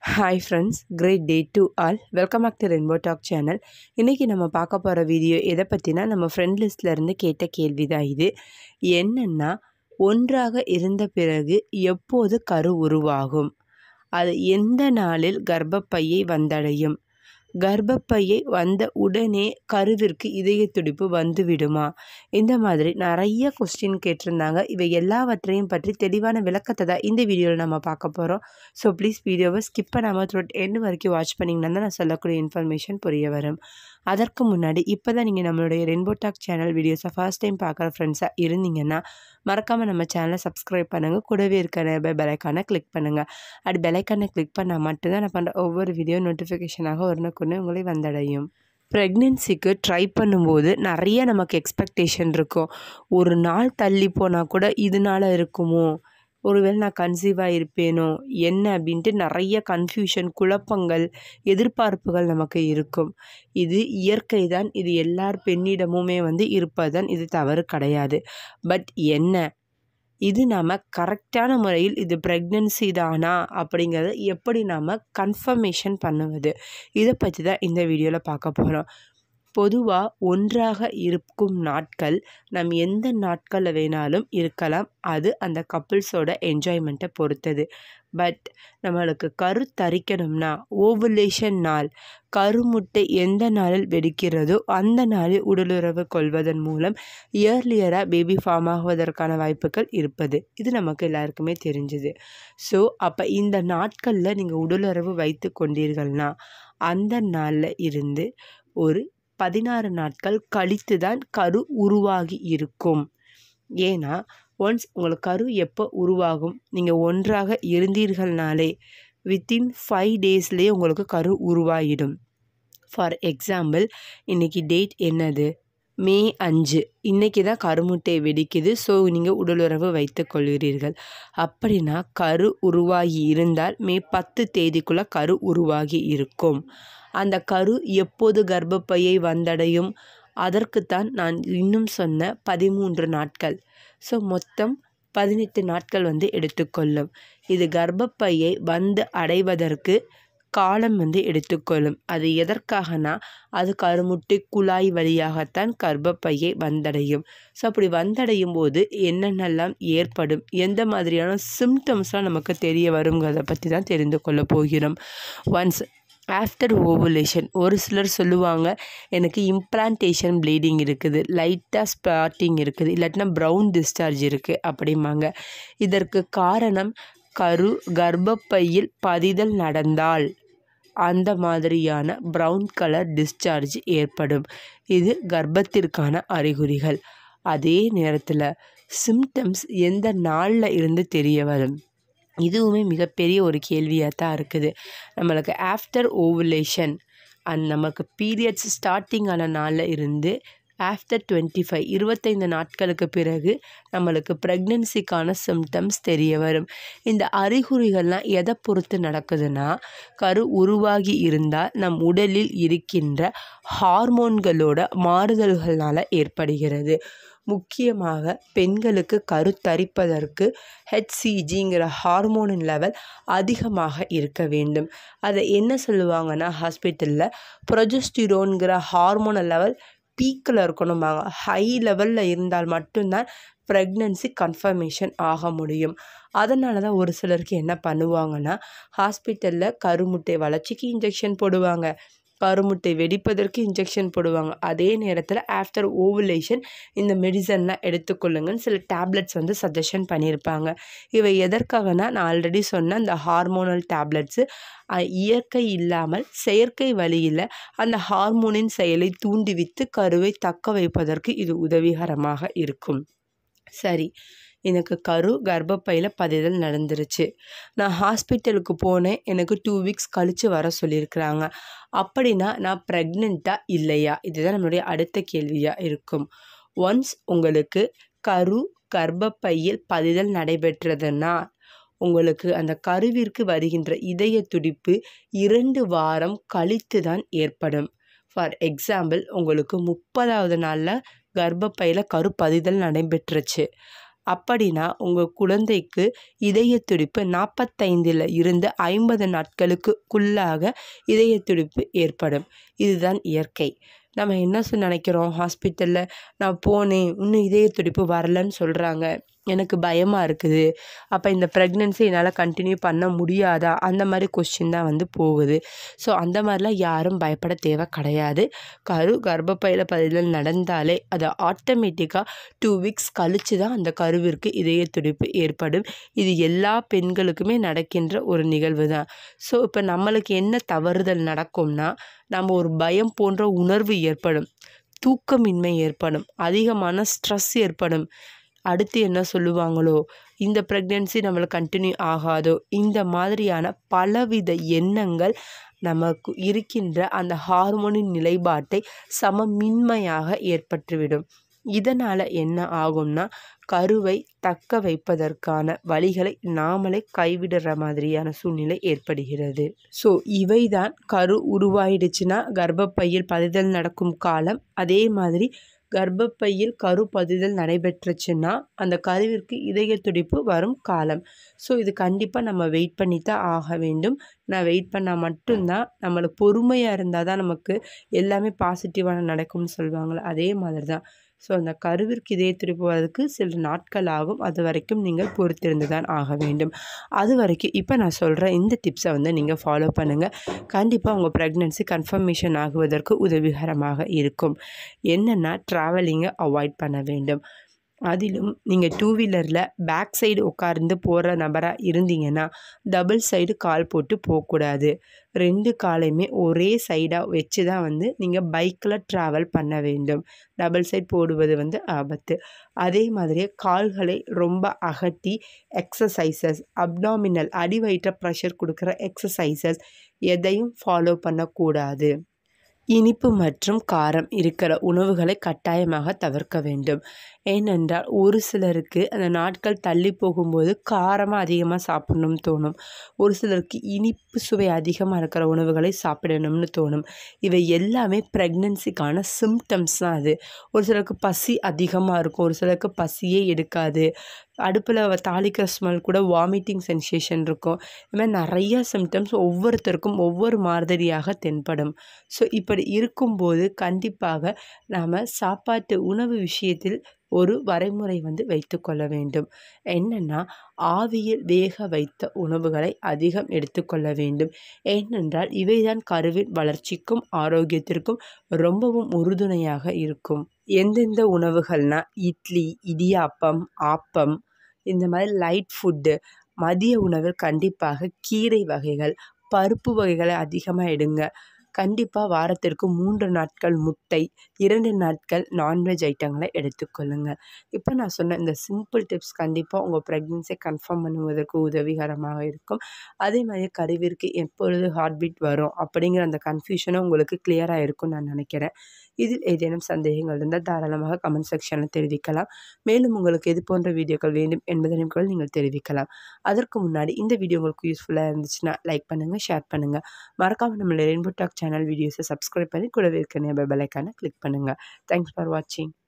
hi friends great day to all welcome back to rainbow talk channel இன்றைக்கி நம்ம பார்க்க போகிற வீடியோ எதை பற்றினா நம்ம ஃப்ரெண்ட் லிஸ்ட்லேருந்து கேட்ட கேள்வி தான் இது என்னென்னா ஒன்றாக இருந்த பிறகு எப்போது கரு உருவாகும் அது எந்த நாளில் கர்ப்பப்பையை வந்தடையும் கர்ப்பப்பையை வந்த உடனே கருவிற்கு இதய துடிப்பு வந்துவிடுமா இந்த மாதிரி நிறைய கொஸ்டின் கேட்டிருந்தாங்க இவை எல்லாவற்றையும் பற்றி தெளிவான விளக்கத்தை தான் இந்த வீடியோவில் நம்ம பார்க்க போகிறோம் ஸோ ப்ளீஸ் வீடியோவை ஸ்கிப் பண்ணாமல் த்ரோட் எண்டு வரைக்கும் வாட்ச் பண்ணிங்கன்னா தான் நான் சொல்லக்கூடிய இன்ஃபர்மேஷன் புரிய வரும் அதற்கு முன்னாடி இப்போ தான் நீங்கள் நம்மளுடைய ரெயின்போ டாக் சேனல் வீடியோஸை ஃபர்ஸ்ட் டைம் பார்க்குற ஃப்ரெண்ட்ஸாக இருந்தீங்கன்னா மறக்காமல் நம்ம சேனலை சப்ஸ்கிரைப் பண்ணுங்கள் கூடவே இருக்கிற பெலைக்கானை கிளிக் பண்ணுங்கள் அப்படி பெலைக்கானை கிளிக் பண்ணால் மட்டும்தான் நான் பண்ணுற ஒவ்வொரு வீடியோ நோட்டிஃபிகேஷனாக ஒன்றுக்குன்னு உங்களை வந்தடையும் ப்ரெக்னென்சிக்கு ட்ரை பண்ணும்போது நிறைய நமக்கு எக்ஸ்பெக்டேஷன் இருக்கும் ஒரு நாள் தள்ளி போனால் கூட இதனால இருக்குமோ ஒருவேளை நான் கன்சீவாக இருப்பேனோ என்ன அப்படின்ட்டு நிறைய கன்ஃபியூஷன் குழப்பங்கள் எதிர்பார்ப்புகள் நமக்கு இருக்கும் இது இயற்கை தான் இது எல்லார் பெண்ணிடமுமே வந்து இருப்பதுதான் இது தவறு கிடையாது பட் என்ன இது நாம் கரெக்டான முறையில் இது ப்ரெக்னென்சி தானா அப்படிங்கிறத எப்படி நாம் கன்ஃபர்மேஷன் பண்ணுவது இதை பற்றி தான் இந்த வீடியோவில் பார்க்க போகிறோம் பொதுவாக ஒன்றாக இருக்கும் நாட்கள் நம் எந்த நாட்களில் வேணாலும் இருக்கலாம் அது அந்த கப்புள்ஸோட என்ஜாய்மெண்ட்டை பொறுத்தது பட் நம்மளுக்கு கரு தரிக்கணும்னா ஓவுலேஷன் நாள் கருமுட்டை எந்த நாளில் வெடிக்கிறதோ அந்த நாளில் உடலுறவு கொள்வதன் மூலம் இயர்லியராக பேபி ஃபார்ம் ஆகுவதற்கான வாய்ப்புகள் இருப்பது இது நமக்கு எல்லாருக்குமே தெரிஞ்சுது ஸோ அப்போ இந்த நாட்களில் நீங்கள் உடலுறவு வைத்து கொண்டீர்கள்னா அந்த நாளில் இருந்து ஒரு பதினாறு நாட்கள் கழித்து தான் கரு உருவாகி இருக்கும் ஏன்னா ஒன்ஸ் உங்களுக்கு கரு எப்போ உருவாகும் நீங்கள் ஒன்றாக இருந்தீர்கள்னாலே வித்தின் ஃபைவ் டேஸ்லேயே உங்களுக்கு கரு உருவாகிடும் ஃபார் எக்ஸாம்பிள் இன்றைக்கி டேட் என்னது மே அஞ்சு இன்றைக்கி தான் கருமுட்டை வெடிக்குது ஸோ நீங்கள் உடலுறவு வைத்து கொள்கிறீர்கள் அப்படின்னா கரு உருவாகி இருந்தால் மே பத்து தேதிக்குள்ளே கரு உருவாகி இருக்கும் அந்த கரு எப்போது கர்ப்பப்பையை வந்தடையும் அதற்குத்தான் நான் இன்னும் சொன்ன பதிமூன்று நாட்கள் ஸோ மொத்தம் பதினெட்டு நாட்கள் வந்து எடுத்துக்கொள்ளும் இது கர்ப்பப்பையை வந்து அடைவதற்கு காலம் வந்து எடுத்துக்கொள்ளும் அது எதற்காகனா அது கருமுட்டை குழாய் வழியாகத்தான் கர்ப்பப்பையை வந்தடையும் ஸோ அப்படி வந்தடையும் போது என்னென்னலாம் ஏற்படும் எந்த மாதிரியான சிம்டம்ஸ்லாம் நமக்கு தெரிய வருங்கிறத பற்றி தான் தெரிந்து கொள்ள போகிறோம் ஒன்ஸ் ஆஃப்டர் ஓவுலேஷன் ஒரு சிலர் சொல்லுவாங்க எனக்கு இம்ப்ளான்டேஷன் ப்ளீடிங் இருக்குது லைட்டாக ஸ்பாட்டிங் இருக்குது இல்லாட்டினா ப்ரௌன் டிஸ்சார்ஜ் இருக்குது அப்படிம்பாங்க இதற்கு காரணம் கரு கர்ப்பப்பையில் பதிதல் நடந்தால் அந்த மாதிரியான ப்ரௌன் கலர் டிஸ்சார்ஜ் ஏற்படும் இது கர்ப்பத்திற்கான அறிகுறிகள் அதே நேரத்தில் சிம்டம்ஸ் எந்த நாளில் இருந்து தெரிய வரும் இதுவுமே மிகப்பெரிய ஒரு கேள்வியாக தான் இருக்குது நம்மளுக்கு ஆஃப்டர் ஓவுலேஷன் அண்ட் நமக்கு பீரியட்ஸ் ஸ்டார்டிங் ஆன நாளில் இருந்து ஆஃப்டர் டுவெண்ட்டி ஃபைவ் இருபத்தைந்து நாட்களுக்கு பிறகு நம்மளுக்கு ப்ரெக்னென்சிக்கான சிம்டம்ஸ் தெரிய வரும் இந்த அறிகுறிகள்லாம் எதை பொறுத்து நடக்குதுன்னா கரு உருவாகி இருந்தால் நம் உடலில் இருக்கின்ற ஹார்மோன்களோட மாறுதல்களால் ஏற்படுகிறது முக்கியமாக பெண்களுக்கு கருத்தரிப்பதற்கு ஹெச்சிஜிங்கிற ஹார்மோனின் லெவல் அதிகமாக இருக்க வேண்டும் அதை என்ன சொல்லுவாங்கன்னா ஹாஸ்பிட்டலில் ப்ரொஜஸ்டிரோன்கிற ஹார்மோனல் லெவல் பீக்கில் இருக்கணும்பாங்க ஹை லெவலில் இருந்தால் மட்டும்தான் ப்ரெக்னென்சி கன்ஃபர்மேஷன் ஆக முடியும் அதனால தான் ஒரு சிலருக்கு என்ன பண்ணுவாங்கன்னா ஹாஸ்பிட்டலில் கருமுட்டை வளர்ச்சிக்கு இன்ஜெக்ஷன் போடுவாங்க கருமுட்டை வெடிப்பதற்கு இன்ஜெக்ஷன் போடுவாங்க அதே நேரத்தில் ஆஃப்டர் ஓவுலேஷன் இந்த மெடிசன்லாம் எடுத்துக்கொள்ளுங்கன்னு சில டேப்லெட்ஸ் வந்து சஜஷன் பண்ணியிருப்பாங்க இவை எதற்காகனா நான் ஆல்ரெடி சொன்ன அந்த ஹார்மோனல் டேப்லெட்ஸு இயற்கை இல்லாமல் செயற்கை வழியில் அந்த ஹார்மோனின் செயலை தூண்டிவித்து கருவை தக்க வைப்பதற்கு இது உதவிகரமாக இருக்கும் சரி எனக்கு கரு கர்ப்பப்பையில் பதிதல் நடந்துருச்சு நான் ஹாஸ்பிட்டலுக்கு போனேன் எனக்கு டூ வீக்ஸ் கழித்து வர சொல்லியிருக்கிறாங்க அப்படின்னா நான் ப்ரெக்னெண்ட்டாக இல்லையா இதுதான் நம்மளுடைய அடுத்த கேள்வியாக இருக்கும் ஒன்ஸ் உங்களுக்கு கரு கர்ப்பப்பையில் பதிதல் நடைபெற்றதுன்னா உங்களுக்கு அந்த கருவிற்கு வருகின்ற இதய துடிப்பு இரண்டு வாரம் கழித்து தான் ஏற்படும் ஃபார் எக்ஸாம்பிள் உங்களுக்கு முப்பதாவது நாளில் கர்ப்பப்பையில் கரு பதிதல் நடைபெற்றுச்சு அப்படின்னா உங்கள் குழந்தைக்கு இதய துடிப்பு நாற்பத்தைந்தில் இருந்து ஐம்பது நாட்களுக்குள்ளாக இதய துடிப்பு ஏற்படும் இதுதான் இயற்கை நம்ம என்ன சொ நினைக்கிறோம் ஹாஸ்பிட்டலில் நான் போனேன் இன்னும் இதய துடிப்பு வரலன்னு சொல்கிறாங்க எனக்கு பயமாக இருக்குது அப்போ இந்த ப்ரெக்னென்சி என்னால் கண்டினியூ பண்ண முடியாதா அந்த மாதிரி கொஸ்டின் தான் வந்து போகுது ஸோ அந்த மாதிரிலாம் யாரும் பயப்பட தேவை கிடையாது கரு கர்ப்பப்பையில் பதில் நடந்தாலே அது ஆட்டோமேட்டிக்காக டூ வீக்ஸ் கழித்து தான் அந்த கருவிற்கு இதய துடிப்பு ஏற்படும் இது எல்லா பெண்களுக்குமே நடக்கின்ற ஒரு நிகழ்வு தான் ஸோ இப்போ நம்மளுக்கு என்ன தவறுதல் நடக்கும்னா நம்ம ஒரு பயம் போன்ற உணர்வு ஏற்படும் தூக்கமின்மை ஏற்படும் அதிகமான ஸ்ட்ரெஸ் ஏற்படும் அடுத்து என்ன சொல்லுவாங்களோ இந்த ப்ரெக்னென்சி நம்மளுக்கு கண்டினியூ ஆகாதோ இந்த மாதிரியான பலவித எண்ணங்கள் நமக்கு இருக்கின்ற அந்த ஹார்மோனின் நிலைப்பாட்டை சமமின்மையாக ஏற்பட்டுவிடும் இதனால் என்ன ஆகும்னா கருவை தக்க வைப்பதற்கான வழிகளை நாமளே கைவிடுற மாதிரியான சூழ்நிலை ஏற்படுகிறது ஸோ இவை தான் கரு உருவாயிடுச்சுன்னா கர்ப்பப்பையில் பதிதல் நடக்கும் காலம் அதே மாதிரி கர்ப்பப்பையில் கரு பதிதல் நடைபெற்றுச்சுன்னா அந்த கருவிற்கு இதய துடிப்பு வரும் காலம் ஸோ இது கண்டிப்பாக நம்ம வெயிட் பண்ணி தான் ஆக வேண்டும் நான் வெயிட் பண்ணால் மட்டும்தான் நம்மளுக்கு பொறுமையாக இருந்தால் தான் நமக்கு எல்லாமே பாசிட்டிவான நடக்கும்னு சொல்லுவாங்களே அதே மாதிரி தான் ஸோ அந்த கருவிற்கு இதய துடிப்பு வரதுக்கு சில நாட்கள் ஆகும் அது வரைக்கும் நீங்கள் பொறுத்திருந்து தான் ஆக வேண்டும் அது வரைக்கும் இப்போ நான் சொல்கிற இந்த டிப்ஸை வந்து நீங்கள் ஃபாலோ பண்ணுங்கள் கண்டிப்பாக உங்கள் ப்ரெக்னென்சி கன்ஃபர்மேஷன் ஆகுவதற்கு உதவிகரமாக இருக்கும் என்னென்னா ட்ராவலிங்கை அவாய்ட் பண்ண வேண்டும் அதிலும் நீங்கள் டூ வீலரில் பேக் சைடு உட்கார்ந்து போகிற நபராக இருந்தீங்கன்னா டபுள் சைடு கால் போட்டு போகக்கூடாது ரெண்டு காலையுமே ஒரே சைடாக வச்சு தான் வந்து நீங்கள் பைக்கில் ட்ராவல் பண்ண வேண்டும் டபுள் சைட் போடுவது வந்து ஆபத்து அதே மாதிரியே கால்களை ரொம்ப அகட்டி எக்ஸசைசஸ் அப்டாமினல் அடி வயிற்ற ப்ரெஷர் கொடுக்குற எக்ஸசைசஸ் எதையும் ஃபாலோ பண்ணக்கூடாது இனிப்பு மற்றும் காரம் இருக்கிற உணவுகளை கட்டாயமாக தவிர்க்க வேண்டும் ஏனென்றால் ஒரு சிலருக்கு அந்த நாட்கள் தள்ளி போகும்போது காரமாக அதிகமாக சாப்பிடணும்னு தோணும் ஒரு சிலருக்கு இனிப்பு சுவை அதிகமாக இருக்கிற உணவுகளை சாப்பிடணும்னு தோணும் இவை எல்லாமே ப்ரெக்னென்சிக்கான சிம்டம்ஸ் தான் அது ஒரு சிலருக்கு பசி அதிகமாக இருக்கும் ஒரு சிலருக்கு பசியே எடுக்காது அடுப்பில் தாளிக்கிற ஸ்மெல் கூட வாமிட்டிங் சென்சேஷன் இருக்கும் இது மாதிரி நிறைய சிம்டம்ஸ் ஒவ்வொருத்தருக்கும் ஒவ்வொரு மாதிரியாக தென்படும் ஸோ இப்படி இருக்கும்போது கண்டிப்பாக நாம் சாப்பாட்டு உணவு விஷயத்தில் ஒரு வரைமுறை வந்து வைத்துக்கொள்ள வேண்டும் என்னென்னா ஆவியில் வேக வைத்த உணவுகளை அதிகம் எடுத்துக்கொள்ள வேண்டும் ஏனென்றால் இவைதான் கருவின் வளர்ச்சிக்கும் ஆரோக்கியத்திற்கும் ரொம்பவும் உறுதுணையாக இருக்கும் எந்தெந்த உணவுகள்னா இட்லி இடியாப்பம் ஆப்பம் இந்த மாதிரி லைட் ஃபுட்டு மதிய உணவில் கண்டிப்பாக கீரை வகைகள் பருப்பு வகைகளை அதிகமாக எடுங்க கண்டிப்பாக வாரத்திற்கு மூன்று நாட்கள் முட்டை இரண்டு நாட்கள் நான்வெஜ் ஐட்டங்களை எடுத்துக்கொள்ளுங்கள் இப்போ நான் சொன்ன இந்த சிம்பிள் டிப்ஸ் கண்டிப்பாக உங்கள் ப்ரெக்னென்சியை கன்ஃபார்ம் பண்ணுவதற்கு உதவிகரமாக இருக்கும் அதே மாதிரி கருவிற்கு எப்பொழுது ஹார்ட் பீட் வரும் அப்படிங்கிற அந்த கன்ஃபியூஷனும் உங்களுக்கு கிளியராக இருக்கும்னு நான் நினைக்கிறேன் இதில் ஏதேனும் சந்தேகங்கள் இருந்தால் தாராளமாக கமெண்ட் செக்ஷனில் தெரிவிக்கலாம் மேலும் உங்களுக்கு எது போன்ற வீடியோக்கள் வேண்டும் என்பதனையும் கூட நீங்கள் தெரிவிக்கலாம் அதற்கு முன்னாடி இந்த வீடியோ உங்களுக்கு யூஸ்ஃபுல்லாக இருந்துச்சுன்னா லைக் பண்ணுங்கள் ஷேர் பண்ணுங்கள் மறக்காமல் நம்மளோட ரெயின்போ டாக் சேனல் வீடியோஸை சப்ஸ்கிரைப் பண்ணி கூடவே இருக்க பெல் ஐக்கானை கிளிக் பண்ணுங்கள் தேங்க்ஸ் ஃபார் வாட்சிங்